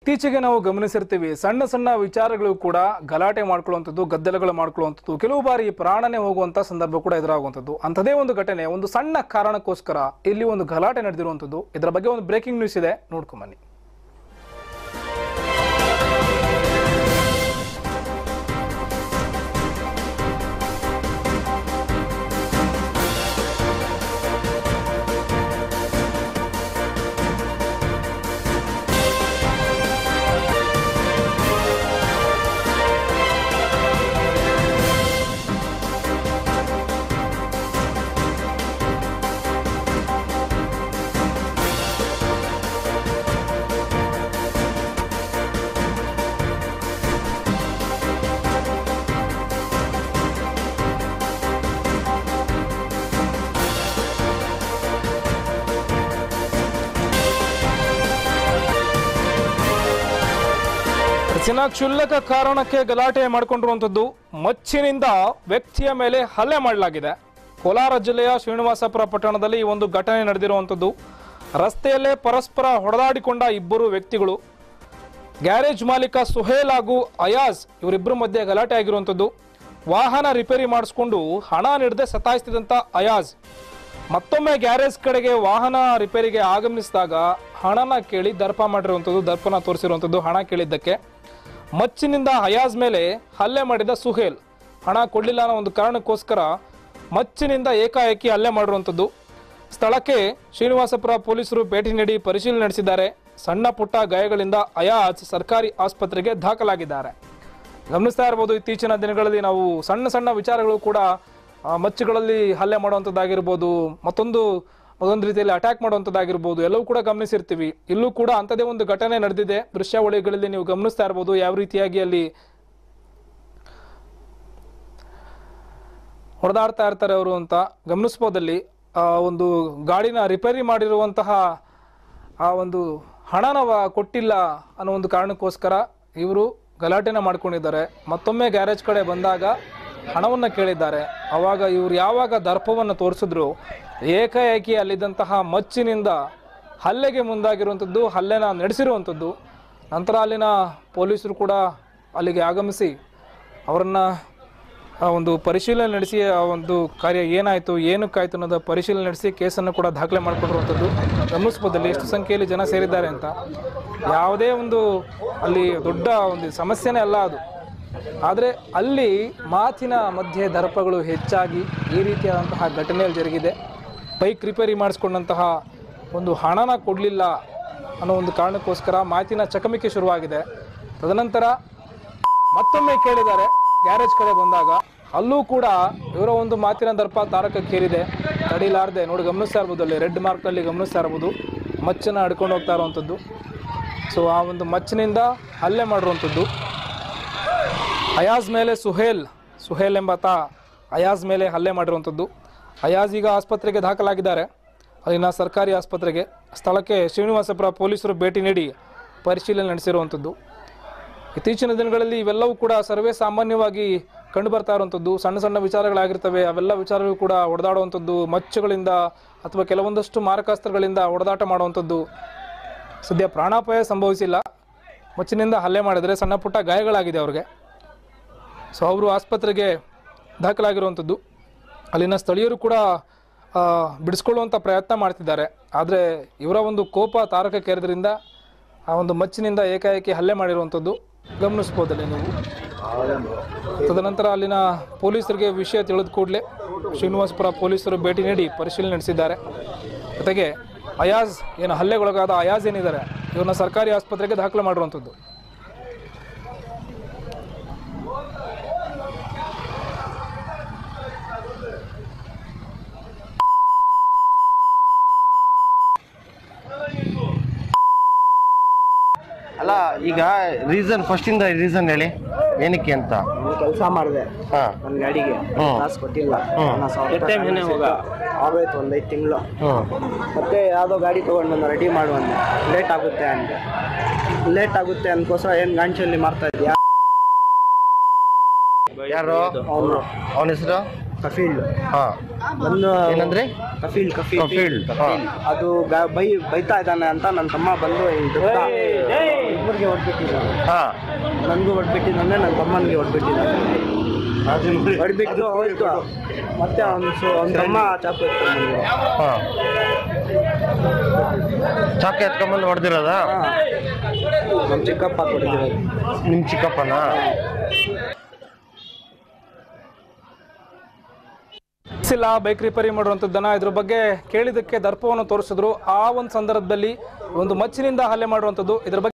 ಇತ್ತೀಚೆಗೆ ನಾವು ಗಮನಿಸಿರ್ತೀವಿ ಸಣ್ಣ ಸಣ್ಣ ವಿಚಾರಗಳು ಕೂಡ ಗಲಾಟೆ ಮಾಡ್ಕೊಳ್ಳುವಂಥದ್ದು ಗದ್ದಲಗಳು ಮಾಡ್ಕೊಳ್ಳುವಂಥದ್ದು ಕೆಲವು ಬಾರಿ ಪ್ರಾಣನೇ ಹೋಗುವಂತ ಸಂದರ್ಭ ಕೂಡ ಎದುರಾಗುವಂಥದ್ದು ಅಂಥದೇ ಒಂದು ಘಟನೆ ಒಂದು ಸಣ್ಣ ಕಾರಣಕ್ಕೋಸ್ಕರ ಇಲ್ಲಿ ಒಂದು ಗಲಾಟೆ ನಡೆದಿರುವಂಥದ್ದು ಇದರ ಬಗ್ಗೆ ಒಂದು ಬ್ರೇಕಿಂಗ್ ನ್ಯೂಸ್ ಇದೆ ನೋಡ್ಕೊಂಬನ್ನಿ ಹೆಚ್ಚಿನ ಕ್ಷುಲ್ಲಕ ಕಾರಣಕ್ಕೆ ಗಲಾಟೆ ಮಾಡಿಕೊಂಡಿರುವಂಥದ್ದು ಮಚ್ಚಿನಿಂದ ವ್ಯಕ್ತಿಯ ಮೇಲೆ ಹಲ್ಲೆ ಮಾಡಲಾಗಿದೆ ಕೋಲಾರ ಜಿಲ್ಲೆಯ ಶ್ರೀನಿವಾಸಪುರ ಪಟ್ಟಣದಲ್ಲಿ ಈ ಒಂದು ಘಟನೆ ನಡೆದಿರುವಂಥದ್ದು ರಸ್ತೆಯಲ್ಲೇ ಪರಸ್ಪರ ಹೊಡೆದಾಡಿಕೊಂಡ ಇಬ್ಬರು ವ್ಯಕ್ತಿಗಳು ಗ್ಯಾರೇಜ್ ಮಾಲೀಕ ಸುಹೇಲ್ ಹಾಗೂ ಅಯಾಜ್ ಇವರಿಬ್ಬರ ಮಧ್ಯೆ ಗಲಾಟೆ ಆಗಿರುವಂಥದ್ದು ವಾಹನ ರಿಪೇರಿ ಮಾಡಿಸ್ಕೊಂಡು ಹಣ ನೀಡದೆ ಸತಾಯಿಸ್ತಿದ್ದಂಥ ಅಯಾಜ್ ಮತ್ತೊಮ್ಮೆ ಗ್ಯಾರೇಜ್ ಕಡೆಗೆ ವಾಹನ ರಿಪೇರಿಗೆ ಆಗಮಿಸಿದಾಗ ಹಣನ ಕೇಳಿ ದರ್ಪ ಮಾಡಿರುವಂಥದ್ದು ದರ್ಪನ ತೋರಿಸಿರುವಂಥದ್ದು ಹಣ ಕೇಳಿದ್ದಕ್ಕೆ ಮಚ್ಚಿನಿಂದ ಅಯಾಜ್ ಮೇಲೆ ಹಲ್ಲೆ ಮಾಡಿದ ಸುಹೇಲ್ ಹಣ ಕೊಡಲಿಲ್ಲ ಅನ್ನೋ ಒಂದು ಕಾರಣಕ್ಕೋಸ್ಕರ ಮಚ್ಚಿನಿಂದ ಏಕಾಏಕಿ ಹಲ್ಲೆ ಮಾಡಿರುವಂಥದ್ದು ಸ್ಥಳಕ್ಕೆ ಶ್ರೀನಿವಾಸಪುರ ಪೊಲೀಸರು ಭೇಟಿ ನೀಡಿ ಪರಿಶೀಲನೆ ನಡೆಸಿದ್ದಾರೆ ಸಣ್ಣ ಪುಟ್ಟ ಗಾಯಗಳಿಂದ ಅಯಾಜ್ ಸರ್ಕಾರಿ ಆಸ್ಪತ್ರೆಗೆ ದಾಖಲಾಗಿದ್ದಾರೆ ಗಮನಿಸ್ತಾ ಇರ್ಬೋದು ಇತ್ತೀಚಿನ ದಿನಗಳಲ್ಲಿ ನಾವು ಸಣ್ಣ ಸಣ್ಣ ವಿಚಾರಗಳು ಕೂಡ ಆ, ಮಚ್ಚುಗಳಲ್ಲಿ ಹಲ್ಲೆ ಮಾಡುವಂಥದ್ದಾಗಿರ್ಬೋದು ಮತ್ತೊಂದು ಮತ್ತೊಂದು ರೀತಿಯಲ್ಲಿ ಅಟ್ಯಾಕ್ ಮಾಡುವಂಥದ್ದಾಗಿರ್ಬೋದು ಎಲ್ಲವೂ ಕೂಡ ಗಮನಿಸಿರ್ತೀವಿ ಇಲ್ಲೂ ಕೂಡ ಅಂಥದೇ ಒಂದು ಘಟನೆ ನಡೆದಿದೆ ದೃಶ್ಯಾವಳಿಗಳಲ್ಲಿ ನೀವು ಗಮನಿಸ್ತಾ ಇರ್ಬೋದು ಯಾವ ರೀತಿಯಾಗಿ ಅಲ್ಲಿ ಹೊಡೆದಾಡ್ತಾ ಇರ್ತಾರೆ ಅವರು ಅಂತ ಗಮನಿಸ್ಬೋದಲ್ಲಿ ಆ ಒಂದು ಗಾಡಿನ ರಿಪೇರಿ ಮಾಡಿರುವಂತಹ ಆ ಒಂದು ಹಣನ ವ- ಕೊಟ್ಟಿಲ್ಲ ಅನ್ನೋ ಒಂದು ಕಾರಣಕ್ಕೋಸ್ಕರ ಇವರು ಗಲಾಟೆನ ಮಾಡ್ಕೊಂಡಿದ್ದಾರೆ ಮತ್ತೊಮ್ಮೆ ಗ್ಯಾರೇಜ್ ಕಡೆ ಬಂದಾಗ ಹಣವನ್ನು ಕೇಳಿದ್ದಾರೆ ಅವಾಗ ಇವರು ಯಾವಾಗ ದರ್ಪವನ್ನು ತೋರಿಸಿದ್ರು ಏಕಾಏಕಿ ಅಲ್ಲಿದ್ದಂತಹ ಮಚ್ಚಿನಿಂದ ಹಲ್ಲೆಗೆ ಮುಂದಾಗಿರುವಂಥದ್ದು ಹಲ್ಲೆನ ನಡೆಸಿರುವಂಥದ್ದು ನಂತರ ಅಲ್ಲಿನ ಪೊಲೀಸರು ಕೂಡ ಅಲ್ಲಿಗೆ ಆಗಮಿಸಿ ಅವರನ್ನು ಆ ಒಂದು ಪರಿಶೀಲನೆ ನಡೆಸಿ ಆ ಒಂದು ಕಾರ್ಯ ಏನಾಯಿತು ಏನಕ್ಕಾಯ್ತು ಅನ್ನೋದ ಪರಿಶೀಲನೆ ನಡೆಸಿ ಕೇಸನ್ನು ಕೂಡ ದಾಖಲೆ ಮಾಡಿಕೊಂಡಿರುವಂಥದ್ದು ಗಮನಿಸ್ಬೋದಲ್ಲಿ ಎಷ್ಟು ಸಂಖ್ಯೆಯಲ್ಲಿ ಜನ ಸೇರಿದ್ದಾರೆ ಅಂತ ಯಾವುದೇ ಒಂದು ಅಲ್ಲಿ ದೊಡ್ಡ ಒಂದು ಸಮಸ್ಯೆನೇ ಅಲ್ಲ ಅದು ಆದರೆ ಅಲ್ಲಿ ಮಾತಿನ ಮಧ್ಯೆ ದರ್ಪಗಳು ಹೆಚ್ಚಾಗಿ ಈ ರೀತಿಯಾದಂತಹ ಘಟನೆಯಲ್ಲಿ ಜರುಗಿದೆ ಬೈಕ್ ರಿಪೇರಿ ಮಾಡಿಸ್ಕೊಂಡಂತಹ ಒಂದು ಹಣನ ಕೊಡಲಿಲ್ಲ ಅನ್ನೋ ಒಂದು ಕಾರಣಕ್ಕೋಸ್ಕರ ಮಾತಿನ ಚಕಮಕಿ ಶುರುವಾಗಿದೆ ತದನಂತರ ಮತ್ತೊಮ್ಮೆ ಕೇಳಿದ್ದಾರೆ ಗ್ಯಾರೇಜ್ ಕಡೆ ಬಂದಾಗ ಅಲ್ಲೂ ಕೂಡ ಇವರ ಒಂದು ಮಾತಿನ ದರ್ಪ ತಾರಕಕ್ಕೇರಿದೆ ತಡಿಲಾರ್ದೆ ನೋಡಿ ಗಮನಿಸ್ತಾ ಇರ್ಬೋದು ಅಲ್ಲಿ ರೆಡ್ ಮಾರ್ಕ್ನಲ್ಲಿ ಗಮನಿಸ್ತಾ ಇರ್ಬೋದು ಮಚ್ಚನ್ನು ಹಿಡ್ಕೊಂಡು ಹೋಗ್ತಾ ಇರುವಂಥದ್ದು ಸೊ ಆ ಒಂದು ಮಚ್ಚಿನಿಂದ ಹಲ್ಲೆ ಮಾಡಿರುವಂಥದ್ದು ಅಯಾಜ್ ಮೇಲೆ ಸುಹೇಲ್ ಸುಹೇಲ್ ಎಂಬಾತ ಅಯಾಜ್ ಮೇಲೆ ಹಲ್ಲೆ ಮಾಡಿರುವಂಥದ್ದು ಅಯಾಜ್ ಈಗ ಆಸ್ಪತ್ರೆಗೆ ದಾಖಲಾಗಿದ್ದಾರೆ ಅಲ್ಲಿನ ಸರ್ಕಾರಿ ಆಸ್ಪತ್ರೆಗೆ ಸ್ಥಳಕ್ಕೆ ಶ್ರೀನಿವಾಸಪುರ ಪೊಲೀಸರು ಭೇಟಿ ನೀಡಿ ಪರಿಶೀಲನೆ ನಡೆಸಿರುವಂಥದ್ದು ಇತ್ತೀಚಿನ ದಿನಗಳಲ್ಲಿ ಇವೆಲ್ಲವೂ ಕೂಡ ಸರ್ವೇ ಸಾಮಾನ್ಯವಾಗಿ ಕಂಡು ಬರ್ತಾ ಇರುವಂಥದ್ದು ಸಣ್ಣ ಸಣ್ಣ ವಿಚಾರಗಳಾಗಿರ್ತವೆ ಅವೆಲ್ಲ ವಿಚಾರಗಳು ಕೂಡ ಹೊಡೆದಾಡುವಂಥದ್ದು ಮಚ್ಚುಗಳಿಂದ ಅಥವಾ ಕೆಲವೊಂದಷ್ಟು ಮಾರಕಾಸ್ತ್ರಗಳಿಂದ ಹೊಡೆದಾಟ ಮಾಡುವಂಥದ್ದು ಸದ್ಯ ಪ್ರಾಣಾಪಾಯ ಸಂಭವಿಸಿಲ್ಲ ಮಚ್ಚಿನಿಂದ ಹಲ್ಲೆ ಮಾಡಿದರೆ ಸಣ್ಣ ಪುಟ್ಟ ಗಾಯಗಳಾಗಿದೆ ಅವ್ರಿಗೆ ಸೊ ಅವರು ಆಸ್ಪತ್ರೆಗೆ ದಾಖಲಾಗಿರುವಂಥದ್ದು ಅಲ್ಲಿನ ಸ್ಥಳೀಯರು ಕೂಡ ಆ, ಬಿಡಿಸ್ಕೊಳ್ಳುವಂಥ ಪ್ರಯತ್ನ ಮಾಡ್ತಿದ್ದಾರೆ ಆದರೆ ಇವರ ಒಂದು ಕೋಪ ತಾರಕಕ್ಕೇರಿದ್ರಿಂದ ಆ ಒಂದು ಮಚ್ಚಿನಿಂದ ಏಕಾಏಕಿ ಹಲ್ಲೆ ಮಾಡಿರುವಂಥದ್ದು ಗಮನಿಸ್ಬೋದಲ್ಲಿ ನೀವು ತದನಂತರ ಅಲ್ಲಿನ ಪೊಲೀಸರಿಗೆ ವಿಷಯ ತಿಳಿದ ಕೂಡಲೇ ಶ್ರೀನಿವಾಸಪುರ ಪೊಲೀಸರು ಭೇಟಿ ನೀಡಿ ಪರಿಶೀಲನೆ ನಡೆಸಿದ್ದಾರೆ ಜೊತೆಗೆ ಅಯಾಜ್ ಏನು ಹಲ್ಲೆಗೊಳಗಾದ ಅಯಾಜ್ ಏನಿದ್ದಾರೆ ಇವ್ರನ್ನ ಸರ್ಕಾರಿ ಆಸ್ಪತ್ರೆಗೆ ದಾಖಲೆ ಮಾಡಿರುವಂಥದ್ದು ಅಲ್ಲ ಈಗ ರೀಸನ್ ಫಸ್ಟ್ ಇಂದ ರೀಸನ್ ಹೇಳಿ ಏನಕ್ಕೆ ಅಂತ ಕೆಲಸ ಮಾಡಿದೆ ಹಾ ನನ್ನ ಗಾಡಿಗೆ ಹ್ಮ್. ಕಾಸು ಕೊಟ್ಟಿಲ್ಲ ಹ್ಮ್. ನಾನು ಸಾವಿರ ರೂಪಾಯಿ ಹೋಗ ಆಗೋಯ್ತು ಒಂದು ಐದು ತಿಂಗಳು ಹ್ಮ್ ಮತ್ತೆ ಯಾವುದೋ ಗಾಡಿ ತೊಗೊಂಡು ನಾನು ರೆಡಿ ಮಾಡು ಅಂದೆ ಲೇಟ್ ಆಗುತ್ತೆ ಅಂದೆ ಲೇಟ್ ಆಗುತ್ತೆ ಅಂದ್ಕೋಸ್ಕರ ಏನು ಗಾಂಚಲ್ಲಿ ಮಾಡ್ತಾ ಇದೆಯಾ ಯಾರು ಅವನು ಅವನ ಹೆಸರು ಕಫೀಲ್ ಹಾ ಬಂದು ಏನಂದ್ರೆ ಕಫೀಲ್ ಕಫೀಲ್ ಕಫೀಲ್ ಹಾ ಅದು ಗಾ- ಬೈ ಬೈತಾ ಇದ್ದಾನೆ ಅಂತ ನನ್ನ ತಮ್ಮ ಬಂದು ಹಿಂಗ್ ದುಡ್ಡ ಇಬ್ರು ಅವ್ರಿಗೆ ಹೊಡ್ಬಿಟ್ಟಿದ್ದಾನೆ ಹಾ ನನಗೂ ಹೊಡ್ಬಿಟ್ಟಿದ್ದಾನೆ ನನ್ನ ತಮ್ಮನಿಗೆ ಹೊಡ್ಬಿಟ್ಟಿದ್ದಾನೆ ಹೊಡ್ಬಿಟ್ಟು ಹೋಯ್ತು ಮತ್ತೆ ಅವ್ನು ಸೊ ಅವ್ನ ತಮ್ಮ ಚಾಕು ಎತ್ಕೊಂಡ್ಬಂದಿದ್ದಾನೆ. ಹಾ ಚಾಕು ಎತ್ಕೊಂಬಂದು ಹೊಡೆದಿರೋದ ಹಾ ನಮ್ಮ ಚಿಕ್ಕಪ್ಪ ಕೊಟ್ಟಿರೋದು ನಿಮ್ಮ ಚಿಕ್ಕಪ್ಪನ ಇಲ್ಲ ಬೈಕ್ ರಿಪೇರಿ ಮಾಡುವಂಥದ್ದನ್ನ ಇದ್ರ ಬಗ್ಗೆ ಕೇಳಿದ್ದಕ್ಕೆ ದರ್ಪವನ್ನು ತೋರಿಸಿದ್ರು ಆ ಒಂದು ಸಂದರ್ಭದಲ್ಲಿ ಒಂದು ಮಚ್ಚಿನಿಂದ ಹಲ್ಲೆ ಮಾಡುವಂಥದ್ದು ಇದ್ರ ಬಗ್ಗೆ